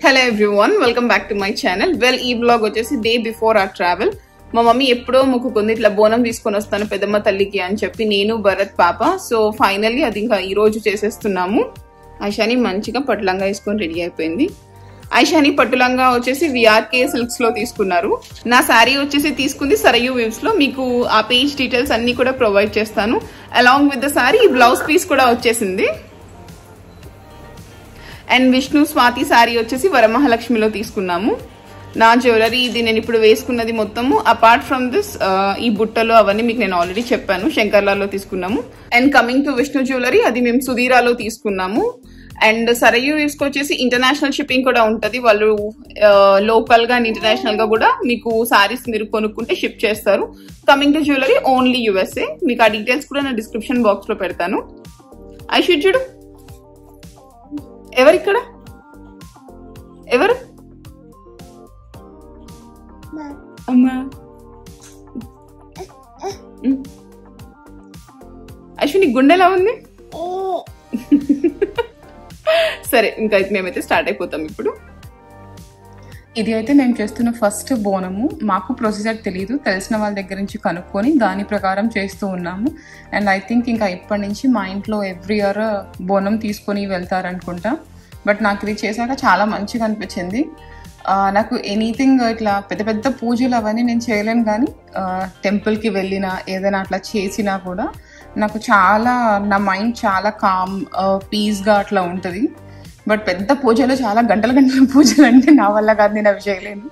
Hello everyone welcome back to my channel well ఈ blog వచ్చేసి day before ఆ travel మా మమ్మీ ఎప్పుడో మొక్కుకుంది ఇట్లా బోనం తీసుకొని వస్తాను పెద్దమ్మ తల్లికి అని చెప్పి నేను భరత్ పాప సో ఫైనల్లీ అది ఇంకా ఈ రోజు చేసేస్తున్నాము ఐషాని మంచిగా పట్టులంగా వేసుకొని రెడీ అయిపోయింది ఐషాని పట్టులంగా వచ్చేసి విఆర్కే సిల్క్స్ లో తీసుకున్నారు నా శారీ వచ్చేసి తీసుకుంది సరయు వేవ్స్ లో మీకు ఆ పేజ్ డీటెయిల్స్ అన్ని కూడా ప్రొవైడ్ చేస్తాను అలాంగ్ విత్ ద శారీ ఈ బ్లౌజ్ పీస్ కూడా వచ్చేసింది అండ్ విష్ణు స్వాతి శారీ వచ్చేసి వరమహాలక్ష్మిలో తీసుకున్నాము నా జ్యువెలరీ ఇది నేను ఇప్పుడు వేసుకున్నది మొత్తము అపార్ట్ ఫ్రమ్ దిస్ ఈ బుట్టలు అవన్నీ మీకు నేను ఆల్రెడీ చెప్పాను శంకర్లాలో తీసుకున్నాము and coming to Vishnu jewellery అది మేము సుధీరాలో తీసుకున్నాము అండ్ సరయు వచ్చేసి ఇంటర్నేషనల్ షిప్పింగ్ కూడా ఉంటుంది వాళ్ళు లోకల్ గా అండ్ ఇంటర్నేషనల్ గా కూడా మీకు సారీస్ మీరు కొనుక్కుంటే షిప్ చేస్తారు coming to jewellery only USA మీకు ఆ డీటెయిల్స్ కూడా నా డిస్క్రిప్షన్ బాక్స్ లో పెడతాను ఐ షుడ్ చూడు ఎవరిక్కడ ఎవరు అమ్మా అశ్విని గుండెలా ఉంది సరే ఇంకా అయితే మేమైతే స్టార్ట్ అయిపోతాం ఇప్పుడు ఇది అయితే నేను చేస్తున్న ఫస్ట్ బోనము మాకు ప్రొసీజర్ తెలియదు తెలిసిన వాళ్ళ దగ్గర నుంచి కనుక్కొని దాని ప్రకారం చేస్తూ ఉన్నాము అండ్ ఐ థింక్ ఇంకా ఇప్పటి నుంచి మా ఇంట్లో ఎవ్రీ ఇయర్ బోనం తీసుకొని వెళ్తారనుకుంటా బట్ నాకు ఇది చేశాక చాలా మంచిగా అనిపించింది నాకు ఎనీథింగ్ ఇట్లా పెద్ద పెద్ద పూజలు అవన్నీ నేను చేయలేను కానీ టెంపుల్కి వెళ్ళినా ఏదైనా అట్లా చేసినా కూడా నాకు చాలా నా మైండ్ చాలా కామ్ పీస్గా అట్లా ఉంటుంది బట్ పెద్ద పూజలు చాలా గంటల గంటల పూజలు అంటే నా వల్ల కాదు నేను అవి చేయలేను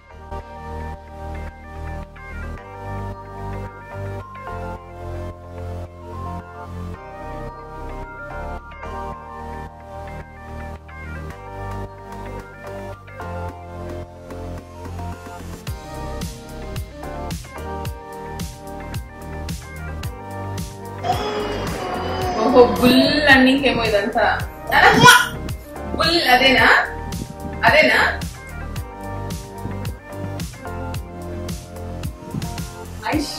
ఓహో బుల్ అన్నికేమో ఇదంతా బుల్ అదేనా అదేనా ఐష్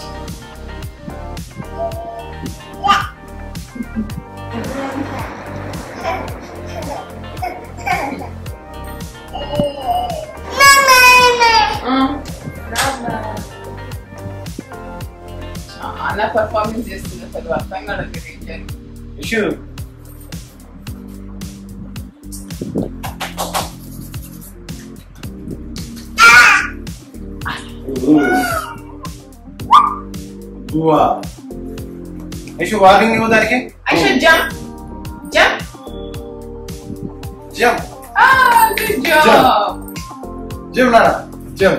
చాలా పర్ఫార్మెన్స్ చేస్తుంది అసలు అర్థం కాదు ఏం చేయాలి ఇష్యూ ఇష్యూ వార్నింగ్ ఇవ్వు దానికి I should jump. Jump. జమ్ Ah, good job. జమ్ నాన్న జమ్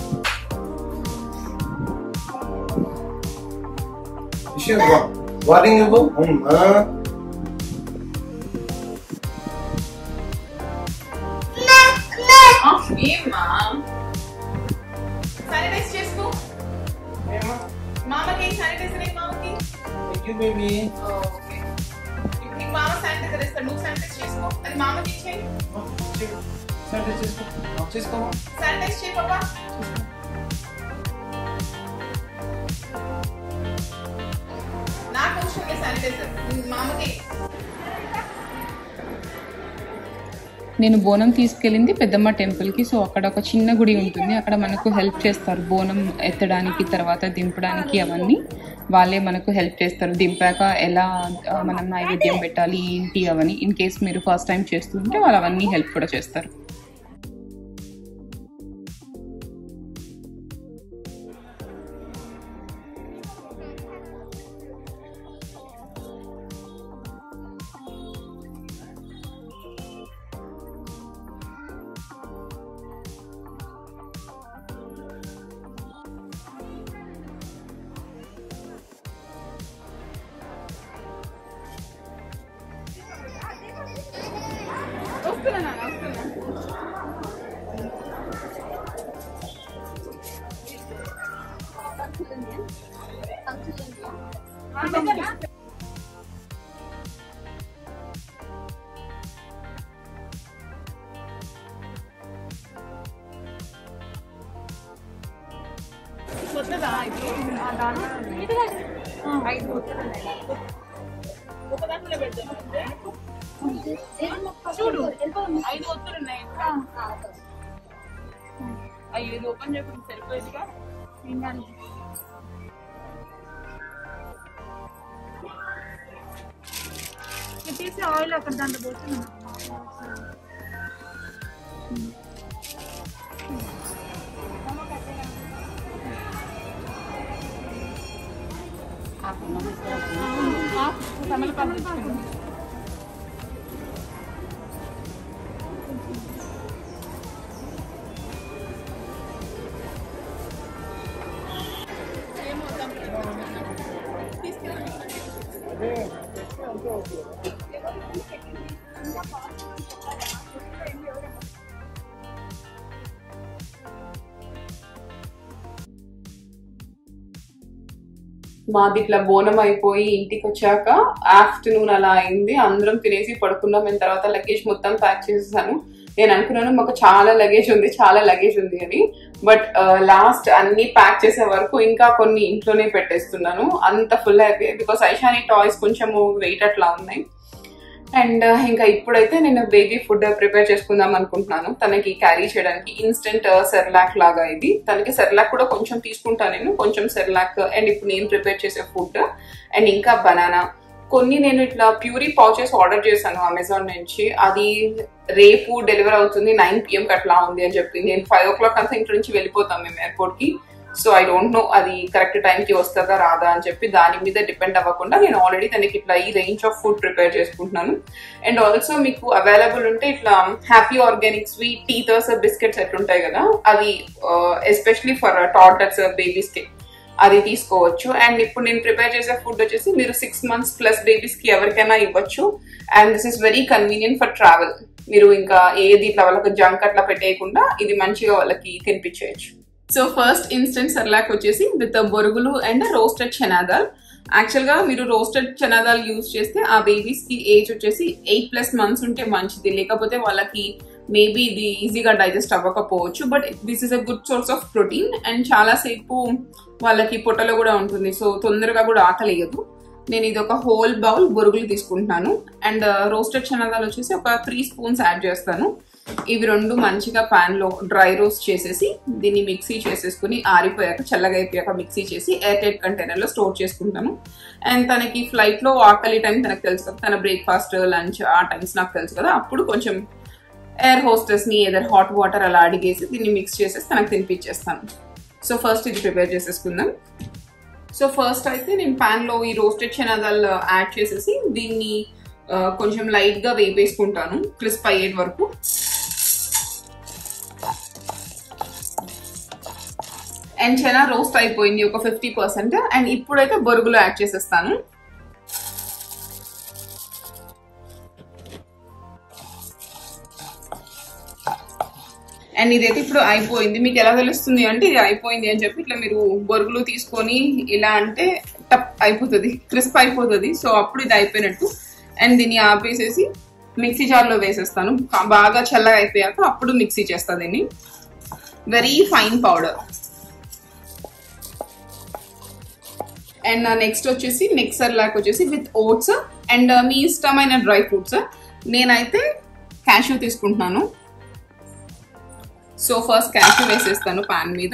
ఇష్యూ వార్నింగ్ ఇవ్వు అమ్మా Oh, ఏమ్మా శానిటైజ్ చేసుకో మామకి శానిటైజర్ ఏ మామకి థ్యాంక్ యూ బేబీ ఓకే ఇప్పుడు నీకు మామ శానిటైజర్ ఇస్తాడు నువ్వు శానిటైజ్ చేసుకో అది మామకి ఇచ్చేయి శానిటైజ్ చేసుకో ఆఫ్ చేసుకో శానిటైజ్ చేయి పాపా నాకు అవసరం లేదు శానిటైజర్ మామకి నేను బోనం తీసుకెళ్ళింది పెద్దమ్మ టెంపుల్కి సో అక్కడ ఒక చిన్న గుడి ఉంటుంది అక్కడ మనకు హెల్ప్ చేస్తారు బోనం ఎత్తడానికి తర్వాత దింపడానికి అవన్నీ వాళ్ళే మనకు హెల్ప్ చేస్తారు దింపాక ఎలా ఆ, మనం నైవేద్యం పెట్టాలి ఏంటి అవన్నీ ఇన్ కేస్ మీరు ఫస్ట్ టైం చేస్తుంటే వాళ్ళు అవన్నీ హెల్ప్ కూడా చేస్తారు చూడు వెళ్ళిపోదాం ఐదు ఒత్తులు ఉన్నాయి అయ్యో ఇది ఓపెన్ చేయకుండా సరిపోయేదిగా తీసి ఆయిల్ అక్కడ దాంట్లో పోతున్నాను తమిళపాలు తెచ్చుకున్నాం మాది ఇట్లా బోనం అయిపోయి ఇంటికి వచ్చాక ఆఫ్టర్నూన్ అలా అయింది అందరం తినేసి పడుకున్నాం నేను తర్వాత లగేజ్ మొత్తం ప్యాక్ చేసేసాను నేను అనుకున్నాను మాకు చాలా లగేజ్ ఉంది చాలా లగేజ్ ఉంది అని బట్ లాస్ట్ అన్ని ప్యాక్ చేసే వరకు ఇంకా కొన్ని ఇంట్లోనే పెట్టేస్తున్నాను అంత ఫుల్ అయిపోయాయి బికాస్ ఐషాని టాయ్స్ కొంచెము వెయిట్ అట్లా ఉన్నాయి అండ్ ఇంకా ఇప్పుడైతే నేను బేబీ ఫుడ్ ప్రిపేర్ చేసుకుందాం అనుకుంటున్నాను తనకి క్యారీ చేయడానికి ఇన్స్టెంట్ సెర్లాక్ లాగా ఇది తనకి సెర్లాక్ కూడా కొంచెం తీసుకుంటాను నేను కొంచెం సెర్లాక్ అండ్ ఇప్పుడు నేను ప్రిపేర్ చేసే ఫుడ్ అండ్ ఇంకా బనానా కొన్ని నేను ఇట్లా ప్యూరీ పౌచెస్ ఆర్డర్ చేశాను అమెజాన్ నుంచి అది రేపు డెలివర్ అవుతుంది నైన్ పిఎంకి అట్లా ఉంది అని చెప్పి నేను ఫైవ్ ఓ క్లాక్ అంతా ఇంటి నుంచి వెళ్ళిపోతాం మేము ఎయిర్పోర్ట్ కి సో ఐ డోంట్ నో అది కరెక్ట్ టైంకి వస్తుందా రాదా అని చెప్పి దాని మీద డిపెండ్ అవ్వకుండా నేను ఆల్రెడీ తనకి ఇట్లా ఈ రేంజ్ ఆఫ్ ఫుడ్ ప్రిపేర్ చేసుకుంటున్నాను అండ్ ఆల్సో మీకు అవైలబుల్ ఉంటే ఇట్లా happy organic sweet teethers biscuits ఎట్లుంటాయి కదా అది ఎస్పెషలీ ఫర్ టాటర్స్ బేబీస్ కి అది తీసుకోవచ్చు అండ్ ఇప్పుడు నేను ప్రిపేర్ చేసే ఫుడ్ వచ్చేసి మీరు సిక్స్ మంత్స్ ప్లస్ బేబీస్ కి ఎవరికైనా ఇవ్వచ్చు and this is very convenient for travel మీరు ఇంకా ఏది ఇట్లా వాళ్ళకి జంక్ అట్లా పెట్టేయకుండా ఇది మంచిగా వాళ్ళకి తినిపించేయచ్చు సో ఫస్ట్ ఇన్స్టెంట్ సర్లాక్ వచ్చేసి విత్ బొరుగులు అండ్ రోస్టెడ్ చనాదాల్ యాక్చువల్ గా మీరు రోస్టెడ్ చనాదాల్ యూజ్ చేస్తే ఆ బేబీస్ కి ఏజ్ వచ్చేసి ఎయిట్ ప్లస్ మంత్స్ ఉంటే మంచిది లేకపోతే వాళ్ళకి మేబీ ఇది ఈజీగా డైజెస్ట్ అవ్వకపోవచ్చు but this is a good source of protein and చాలా సేపు వాళ్ళకి పొట్టలో కూడా ఉంటుంది సో తొందరగా కూడా ఆకలియదు నేను ఇది ఒక హోల్ బౌల్ బొరుగులు తీసుకుంటున్నాను అండ్ రోస్టెడ్ చనాదాలు వచ్చేసి ఒక త్రీ స్పూన్స్ యాడ్ చేస్తాను ఇవి రెండు మంచిగా పాన్ లో డ్రై రోస్ట్ చేసేసి దీన్ని మిక్సీ చేసేసుకుని ఆరిపోయాక చల్లగా అయిపోయాక మిక్సీ చేసి ఎయిర్ టైట్ కంటైనర్ లో స్టోర్ చేసుకుంటాను అండ్ తనకి ఫ్లైట్ లో ఆకలి టైం తనకు తెలుసు కదా తన బ్రేక్ఫాస్ట్ లంచ్ ఆ టైమ్స్ నాకు తెలుసు కదా అప్పుడు కొంచెం ఎయిర్ హోస్టెస్ ని ఏదైనా హాట్ వాటర్ అలా అడిగేసి దీన్ని మిక్స్ చేసేసి తనకు తినిపించేస్తాను సో ఫస్ట్ ఇది ప్రిపేర్ చేసేసుకుందాం సో ఫస్ట్ అయితే నేను పాన్ లో ఈ రోస్టెడ్ చనాదాల్ యాడ్ చేసేసి దీన్ని ఆ, కొంచెం లైట్ గా వేపేసుకుంటాను క్రిస్ప్ అయ్యేటి వరకు అండ్ చనా రోస్ట్ అయిపోయింది ఒక ఫిఫ్టీ పర్సెంట్ అండ్ ఇప్పుడైతే బొరుగులు యాడ్ చేసేస్తాను అండ్ ఇదైతే ఇప్పుడు అయిపోయింది మీకు ఎలా తెలుస్తుంది అంటే ఇది అయిపోయింది అని చెప్పి ఇట్లా మీరు బొరుగులు తీసుకొని ఇలా అంటే టప్ అయిపోతుంది క్రిస్ప్ అయిపోతుంది సో అప్పుడు ఇది అయిపోయినట్టు అండ్ దీన్ని ఆపేసేసి మిక్సీ జార్లో వేసేస్తాను కా- బాగా చల్లగా అయిపోయాక అప్పుడు మిక్సీ చేస్తా దీన్ని very fine powder and next వచ్చేసి మిక్సర్ లాక్ వచ్చేసి విత్ ఓట్స్ అండ్ మీ ఇష్టమైన డ్రై ఫ్రూట్స్ నేనైతే క్యాష్యూ తీసుకుంటున్నాను సో ఫస్ట్ క్యాష్యూ వేసేస్తాను పాన్ మీద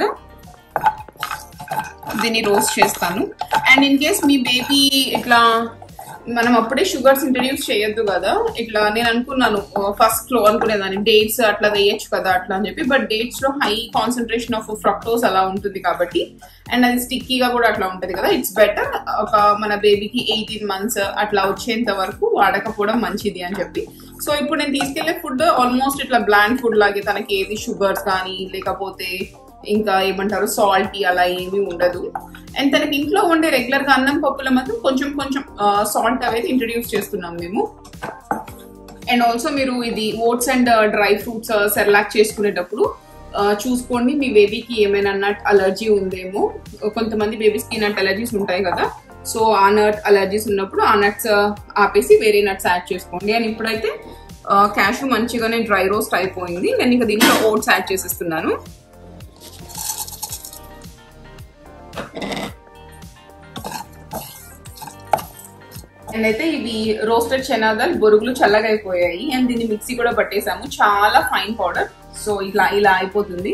దీన్ని రోస్ట్ చేస్తాను అండ్ ఇన్ కేస్ మీ బేబీ ఇట్లా మనం అప్పుడే షుగర్స్ ఇంట్రడ్యూస్ చేయొద్దు కదా ఇట్లా నేను అనుకున్నాను ఫస్ట్ లో అనుకునేదాన్ని డేట్స్ అట్లా వేయొచ్చు కదా అట్లా అని చెప్పి బట్ డేట్స్ లో హై కాన్సన్ట్రేషన్ ఆఫ్ ఫ్రక్టోస్ అలా ఉంటుంది కాబట్టి అండ్ అది స్టిక్కీగా కూడా అట్లా ఉంటుంది కదా ఇట్స్ బెటర్ ఒక మన బేబీకి ఎయిటీన్ మంత్స్ అట్లా వచ్చేంత వరకు వాడకపోవడం మంచిది అని చెప్పి సో ఇప్పుడు నేను తీసుకెళ్లే ఫుడ్ ఆల్మోస్ట్ ఇట్లా బ్లాండ్ ఫుడ్ లాగే తనకి ఏది షుగర్స్ కానీ లేకపోతే ఇంకా ఏమంటారు సాల్టీ అలా ఏమీ ఉండదు అండ్ తనకి ఇంట్లో ఉండే రెగ్యులర్ గా అన్నం పప్పుల మాత్రం కొంచెం కొంచెం సాల్ట్ అనేది ఇంట్రడ్యూస్ చేస్తున్నాం మేము అండ్ ఆల్సో మీరు ఇది oats and dry fruits Cerelac చేసుకునేటప్పుడు ఆ, చూసుకోండి మీ బేబీకి ఏమైనా నట్ అలర్జీ ఉందేమో కొంతమంది బేబీస్కి నట్ అలర్జీస్ ఉంటాయి కదా సో ఆ నట్ అలర్జీస్ ఉన్నప్పుడు ఆ నట్స్ ఆపేసి వేరే నట్స్ యాడ్ చేసుకోండి అండ్ ఇప్పుడైతే క్యాషు మంచిగానే డ్రై రోస్ట్ అయిపోయింది నేను ఇంకా దీంట్లో ఓట్స్ యాడ్ చేసేస్తున్నాను అండ్ అయితే ఇవి రోస్టెడ్ చనాదాల్ బొరుగులు చల్లగా అయిపోయాయి అండ్ దీన్ని మిక్సీ కూడా పట్టేసాము చాలా ఫైన్ పౌడర్ సో ఇట్లా ఇలా అయిపోతుంది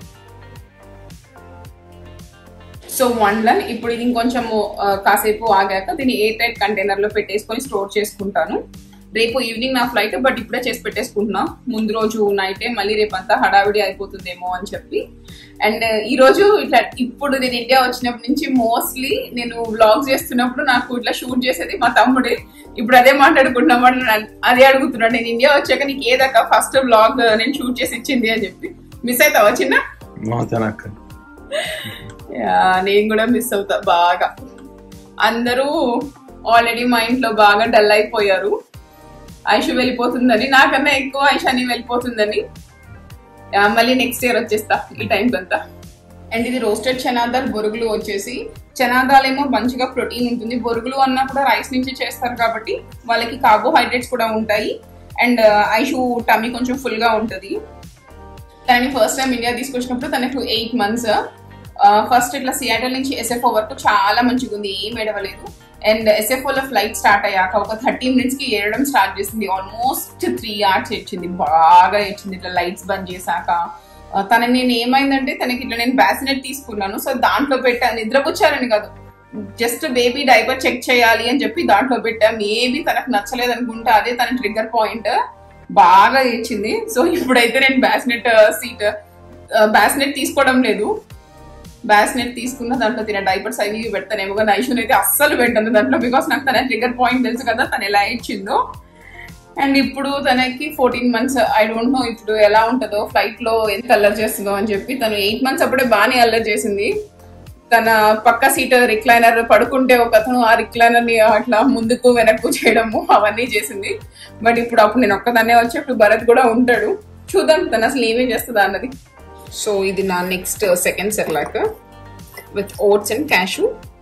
సో వన్ లన్ ఇప్పుడు ఇది ఇంకొంచెం కాసేపు ఆగాక దీన్ని ఎయిర్ టైట్ కంటైనర్ లో పెట్టేసుకొని స్టోర్ చేసుకుంటాను రేపు ఈవినింగ్ నా ఫ్లైట్ బట్ ఇప్పుడే చేసి పెట్టేసుకుంటున్నా ముందు రోజు నైటే మళ్ళీ రేపు అంతా హడావిడి అయిపోతుందేమో అని చెప్పి అండ్ ఈ రోజు ఇట్లా ఇప్పుడు నేను ఇండియా వచ్చినప్పటి నుంచి మోస్ట్లీ నేను వ్లాగ్స్ చేస్తున్నప్పుడు నాకు ఇట్లా షూట్ చేసేది మా తమ్ముడే ఇప్పుడు అదే మాట్లాడుకుంటున్నాం వాడు నన్ను అదే అడుగుతున్నాడు నేను ఇండియా వచ్చాక నీకు ఏదాకా ఫస్ట్ వ్లాగ్ నేను షూట్ చేసి ఇచ్చింది అని చెప్పి మిస్ అవుతావా చిన్న తినక్క యా, నేను కూడా మిస్ అవుతా బాగా అందరూ ఆల్రెడీ మా ఇంట్లో బాగా డల్ అయిపోయారు ఐషు వెళ్ళిపోతుందని నాకన్నా ఎక్కువ ఐషాని వెళ్ళిపోతుందని యా, మళ్ళీ నెక్స్ట్ ఇయర్ వచ్చేస్తా ఈ టైం అంతా అండ్ ఇది రోస్టెడ్ చనాదాల్ బొరుగులు వచ్చేసి చనాదాల్ ఏమో మంచిగా ప్రోటీన్ ఉంటుంది బొరుగులు అన్నా కూడా రైస్ నుంచి చేస్తారు కాబట్టి వాళ్ళకి కార్బోహైడ్రేట్స్ కూడా ఉంటాయి అండ్ ఐషు టమీ కొంచెం ఫుల్ గా ఉంటుంది తనని ఫస్ట్ టైం ఇండియా తీసుకొచ్చినప్పుడు తనకు ఎయిట్ మంత్స్ ఫస్ట్ ఇట్లా సియాటల్ నుంచి ఎస్ఎఫ్ఓ వరకు చాలా మంచిగా ఉంది ఏం ఏడవలేదు అండ్ ఎస్ఎఫ్ఓ లో ఫ్లైట్ స్టార్ట్ అయ్యాక ఒక థర్టీ మినిట్స్ కి ఏడడం స్టార్ట్ చేసింది ఆల్మోస్ట్ త్రీ అవర్స్ ఇచ్చింది బాగా ఇచ్చింది ఇట్లా లైట్స్ బంద్ చేశాక ఆ, తనని నేను ఏమైందంటే తనకి ఇట్లా నేను బ్యాసినెట్ తీసుకున్నాను సో దాంట్లో పెట్టా నిద్రపుచ్చారని కాదు జస్ట్ బేబీ డైపర్ చెక్ చేయాలి అని చెప్పి దాంట్లో పెట్టా మేబీ తనకు నచ్చలేదు అనుకుంటా అదే తన ట్రిగ్గర్ పాయింట్ బాగా ఇచ్చింది సో ఇప్పుడైతే నేను బ్యాస్నెట్ సీట్ బ్యాస్నెట్ తీసుకోవడం లేదు బ్యాస్నెట్ తీసుకున్న దాంట్లో తిన డైపర్స్ అవి ఇవి పెడతానేమో కానీ ఐషున్ అయితే అస్సలు పెట్టను దాంట్లో బికాస్ నాకు తన ట్రిగర్ పాయింట్ తెలుసు కదా తను ఎలా ఇచ్చిందో అండ్ ఇప్పుడు తనకి fourteen months I don't know ఇప్పుడు ఎలా ఉంటుందో ఫ్లైట్ లో ఎంత అల్లరి చేస్తుందో అని చెప్పి తను ఎయిట్ మంత్స్ అప్పుడే బాగానే అల్లరి చేసింది తన పక్క సీట్ రిక్లైనర్ పడుకుంటే ఒక అతను ఆ రిక్లైనర్ ని అట్లా ముందుకు వెనక్కు చేయడము అవన్నీ చేసింది బట్ ఇప్పుడు అప్పుడు నేను ఒక్కదాన్నే వచ్చి అప్పుడు భరత్ కూడా ఉంటాడు చూద్దాం తను అసలు ఏమేం చేస్తుందా అన్నది సో ఇది నా next second Cerelac with oats and cashew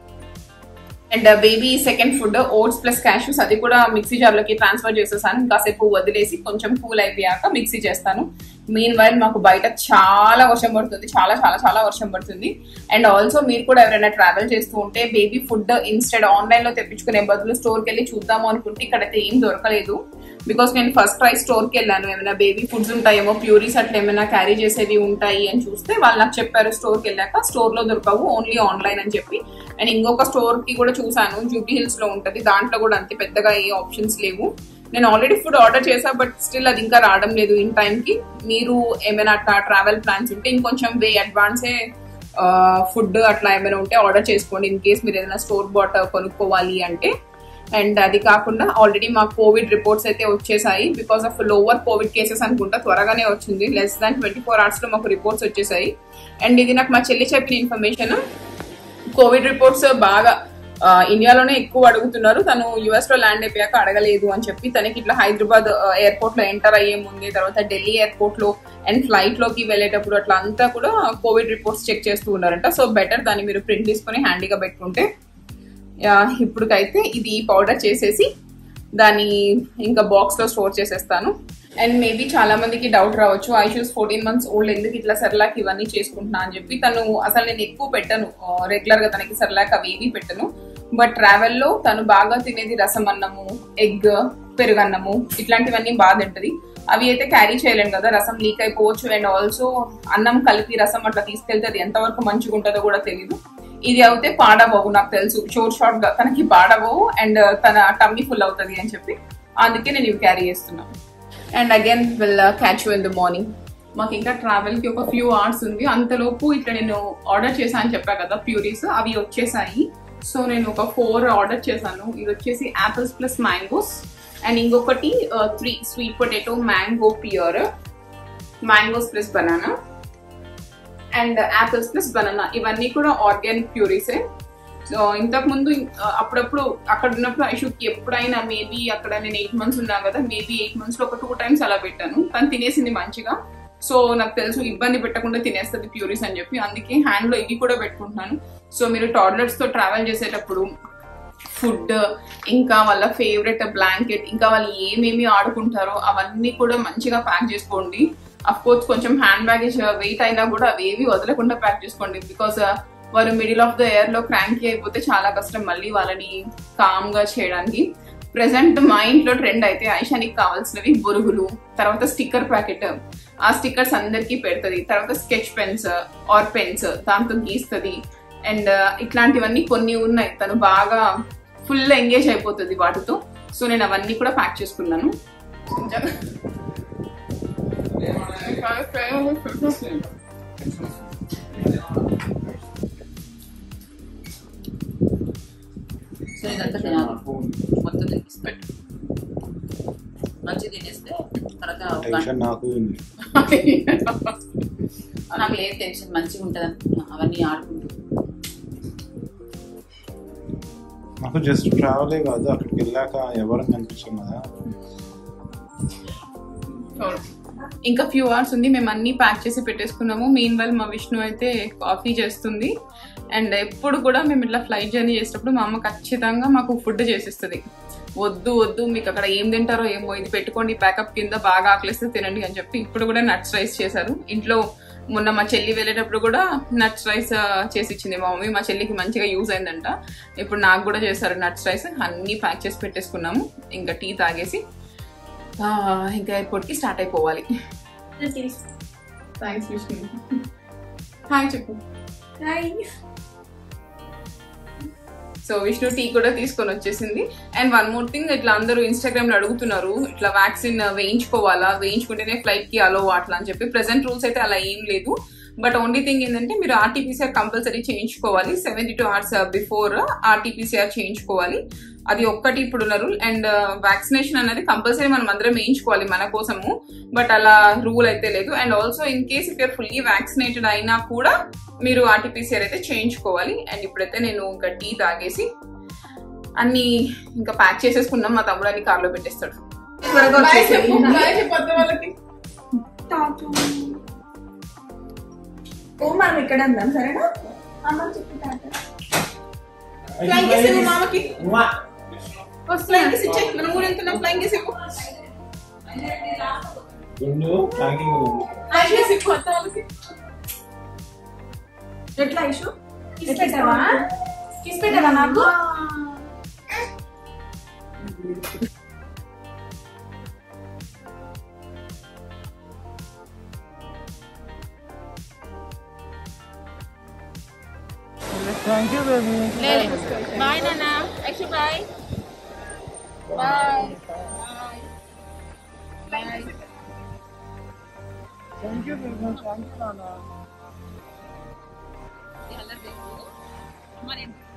and baby second food oats plus cashews అది కూడా మిక్సీ జార్ లోకి ట్రాన్స్ఫర్ చేసేసాను కాసేపు వదిలేసి కొంచెం కూల్ అయిపోయాక మిక్సీ చేస్తాను మెయిన్ వైల్ మాకు బయట చాలా వర్షం పడుతుంది చాలా చాలా చాలా వర్షం పడుతుంది అండ్ ఆల్సో మీరు కూడా ఎవరైనా ట్రావెల్ చేస్తూ ఉంటే బేబీ ఫుడ్ ఇన్స్టెడ్ ఆన్లైన్ లో తెప్పించుకునే బదులు స్టోర్కి వెళ్ళి చూద్దాము అనుకుంటే ఇక్కడైతే ఏం దొరకలేదు బికాస్ నేను ఫస్ట్ ట్రై స్టోర్కి వెళ్ళాను ఏమైనా బేబీ ఫుడ్స్ ఉంటాయేమో ప్యూరీస్ అట్లా ఏమైనా క్యారీ చేసేవి ఉంటాయి అని చూస్తే వాళ్ళు నాకు చెప్పారు స్టోర్కి వెళ్ళాక స్టోర్ లో దొరకవు ఓన్లీ ఆన్లైన్ అని చెప్పి అండ్ ఇంకొక స్టోర్ కి కూడా చూసాను జూబ్లీ హిల్స్ లో ఉంటది దాంట్లో కూడా అంతే పెద్దగా ఏ ఆప్షన్స్ లేవు నేను ఆల్రెడీ ఫుడ్ ఆర్డర్ చేసా బట్ స్టిల్ అది ఇంకా రావడం లేదు ఇన్ టైం కి మీరు ఏమైనా అట్లా ట్రావెల్ ప్లాన్స్ ఉంటే ఇంకొంచెం వే అడ్వాన్సే ఫుడ్ అట్లా ఏమైనా ఉంటే ఆర్డర్ చేసుకోండి ఇన్ కేస్ మీరు ఏదైనా స్టోర్ బాట్ కొనుక్కోవాలి అంటే అండ్ అది కాకుండా ఆల్రెడీ మా కోవిడ్ రిపోర్ట్స్ అయితే వచ్చేసాయి because of lower Covid cases అనుకుంటా త్వరగానే వచ్చింది less than twenty four hours లో మాకు రిపోర్ట్స్ వచ్చేసాయి అండ్ ఇది నాకు మా చెల్లి చెప్పిన ఇన్ఫర్మేషన్ కోవిడ్ రిపోర్ట్స్ బాగా ఆ, ఇండియాలోనే ఎక్కువ అడుగుతున్నారు తను యుఎస్ లో ల్యాండ్ అయిపోయాక అడగలేదు అని చెప్పి తనకి ఇట్లా హైదరాబాద్ ఎయిర్పోర్ట్ లో ఎంటర్ అయ్యే ముందే తర్వాత ఢిల్లీ ఎయిర్పోర్ట్ లో అండ్ ఫ్లైట్ లోకి వెళ్ళేటప్పుడు అట్లా అంతా కూడా కోవిడ్ రిపోర్ట్స్ చెక్ చేస్తూ ఉన్నారంట సో బెటర్ దాన్ని మీరు ప్రింట్ తీసుకొని హ్యాండీగా పెట్టుకుంటే యా, ఇప్పుడుకైతే ఇది పౌడర్ చేసేసి దాన్ని ఇంకా బాక్స్ లో స్టోర్ చేసేస్తాను అండ్ మేబీ చాలా మందికి డౌట్ రావచ్చు ఐషూస్ ఫోర్టీన్ మంత్స్ ఓల్డ్ ఎందుకు ఇట్లా సర్లాక్ ఇవన్నీ చేసుకుంటున్నా అని చెప్పి తను అసలు నేను ఎక్కువ పెట్టను రెగ్యులర్ గా తనకి సర్లాక్ అవి ఏవి పెట్టను బట్ ట్రావెల్ లో తను బాగా తినేది రసం అన్నము ఎగ్ పెరుగన్నము ఇట్లాంటివన్నీ బాగా తింటది అవి అయితే క్యారీ చేయలేను కదా రసం లీక్ అయిపోవచ్చు అండ్ ఆల్సో అన్నం కలిపి రసం అట్లా తీసుకెళ్తే అది ఎంతవరకు మంచిగా ఉంటుందో కూడా తెలియదు ఇది అయితే పాడబోవు నాకు తెలుసు షోర్ షార్ట్ గా తనకి పాడబోవు అండ్ తన టమ్మీ ఫుల్ అవుతుంది అని చెప్పి అందుకే నేను ఇవి క్యారీ చేస్తున్నా and again will catch you in the morning మాకు ఇంకా ట్రావెల్ కి ఒక ఫ్యూ అవర్స్ ఉంది అంతలోపు ఇట్లా నేను ఆర్డర్ చేశాను అని చెప్పా కదా ప్యూరీస్ అవి వచ్చేసాయి సో నేను ఒక ఫోర్ ఆర్డర్ చేశాను ఇది వచ్చేసి యాపిల్స్ ప్లస్ మ్యాంగోస్ అండ్ ఇంకొకటి three sweet potato mango pear mangoes plus banana and apples plus banana ఇవన్నీ కూడా ఆర్గానిక్ ప్యూరీసే సో ఇంతకు ముందు ఆ, అప్పుడప్పుడు అక్కడ ఉన్నప్పుడు ఐషుకి ఎప్పుడైనా మేబీ అక్కడ నేను ఎయిట్ మంత్స్ ఉన్నా కదా మేబీ ఎయిట్ మంత్స్ లో ఒక టూ టైమ్స్ అలా పెట్టాను తను తినేసింది మంచిగా సో నాకు తెలుసు ఇబ్బంది పెట్టకుండా తినేస్తుంది ప్యూరీస్ అని చెప్పి అందుకే హ్యాండ్ లో ఇవి కూడా పెట్టుకుంటున్నాను సో మీరు టాడ్లర్స్ తో ట్రావెల్ చేసేటప్పుడు ఫుడ్ ఇంకా వాళ్ళ ఫేవరెట్ బ్లాంకెట్ ఇంకా వాళ్ళు ఏమేమి ఆడుకుంటారో అవన్నీ కూడా మంచిగా ప్యాక్ చేసుకోండి అఫ్ కోర్స్ కొంచెం హ్యాండ్ బ్యాగేజ్ వెయిట్ అయినా కూడా అవి ఏవి వదలకుండా ప్యాక్ చేసుకోండి బికాస్ వారు మిడిల్ ఆఫ్ ద ఇయర్ లో క్రాంకీ అయిపోతే చాలా కష్టం మళ్ళీ వాళ్ళని కామ్ గా చేయడానికి ప్రెసెంట్ మా ఇంట్లో ట్రెండ్ అయితే ఐషానికి కావాల్సినవి బొరుగులు తర్వాత స్టిక్కర్ ప్యాకెట్ ఆ స్టిక్కర్స్ అందరికీ పెడుతుంది తర్వాత స్కెచ్ పెన్స్ ఆర్ పెన్స్ దాంతో గీస్తుంది అండ్ ఇట్లాంటివన్నీ కొన్ని ఉన్నాయి తను బాగా ఫుల్ ఎంగేజ్ అయిపోతుంది వాటితో సో నేను అవన్నీ కూడా ప్యాక్ చేసుకున్నాను సో ఇదంతా తినాలి మొత్తం తినేసి పెట్టు మంచిగా తినేస్తే తర్వాత ఒక గంట- టెన్షన్ నాకు ఉంది నాకు లేదు టెన్షన్ మంచిగా ఉంటుంది అనుకున్నా అవన్నీ ఆడుకుంటూ నాకు జస్ట్ ట్రావెలే కాదు అక్కడికి వెళ్ళాక ఎవరు కనిపించాం కదా ఇంకా ఫ్యూ అవర్స్ ఉంది మేము అన్ని ప్యాక్ చేసి పెట్టేసుకున్నాము మెయిన్ వెల్ మా విష్ణు అయితే కాఫీ చేస్తుంది అండ్ ఎప్పుడు కూడా మేము ఇట్లా ఫ్లైట్ జర్నీ చేసేటప్పుడు మా అమ్మ ఖచ్చితంగా మాకు ఫుడ్ చేసిస్తుంది వద్దు వద్దు మీకు అక్కడ ఏం తింటారో ఏమో ఇది పెట్టుకోండి ప్యాకప్ కింద బాగా ఆకలిస్తే తినండి అని చెప్పి ఇప్పుడు కూడా నట్స్ రైస్ చేశారు ఇంట్లో మొన్న మా చెల్లి వెళ్ళేటప్పుడు కూడా నట్స్ రైస్ చేసి ఇచ్చింది మా మమ్మీ మా చెల్లికి మంచిగా యూజ్ అయిందంట ఇప్పుడు నాకు కూడా చేశారు నట్స్ రైస్ అన్ని ప్యాక్ చేసి పెట్టేసుకున్నాము ఇంకా టీ తాగేసి ఆ, ఇంకా ఎయిర్పోర్ట్కి స్టార్ట్ అయిపోవాలి థ్యాంక్స్ విష్ణు హాయ్ చెప్పు సో విష్ణు టీ కూడా తీసుకొని వచ్చేసింది అండ్ వన్ మోర్ థింగ్ ఇట్లా అందరూ ఇన్స్టాగ్రామ్ లో అడుగుతున్నారు ఇట్లా వ్యాక్సిన్ వేయించుకోవాలా వేయించుకుంటేనే ఫ్లైట్ కి అలో అట్లా అని చెప్పి ప్రెసెంట్ రూల్స్ అయితే అలా ఏం లేదు బట్ ఓన్లీ థింగ్ ఏంటంటే మీరు ఆర్టీపీసీఆర్ కంపల్సరీ చేయించుకోవాలి seventy two hours before RTPCR చేయించుకోవాలి అది ఒక్కటి ఇప్పుడున్న రూల్ అండ్ వ్యాక్సినేషన్ అనేది కంపల్సరీ మనం అందరం వేయించుకోవాలి మన కోసము బట్ అలా రూల్ అయితే లేదు and also in case if you're fully vaccinated అయినా కూడా మీరు ఆర్టీపీసీఆర్ అయితే చేయించుకోవాలి అండ్ ఇప్పుడైతే నేను ఇంకా టీ తాగేసి అన్ని ఇంకా ప్యాక్ చేసేసుకున్నాం మా తమ్ముడు అన్ని కార్లో పెట్టేస్తాడు త్వరగా వచ్చేసేయి. ఓ మనం ఇక్కడ ఉందాం సరేనా అమ్మ చెప్పు తాత ఫ్లైంగ్ కిస్ ఇవ్వు మామకి ఫ్లైంగ్ కిస్ ఇచ్చే మనం ఊరు వెళ్తున్నాం ఫ్లైంగ్ కిస్ ఇవ్వు గుండు ప్యాకింగ్ ఉంది ఫ్లైంగ్ కిస్ ఇవ్వు కొత్త వాళ్ళకి ఎట్లా ఇషు కిస్ పెట్టావా కిస్ పెట్టావా నాకు బాయ్ నాన్న యక్షు బాయ్ బాయ్ మరి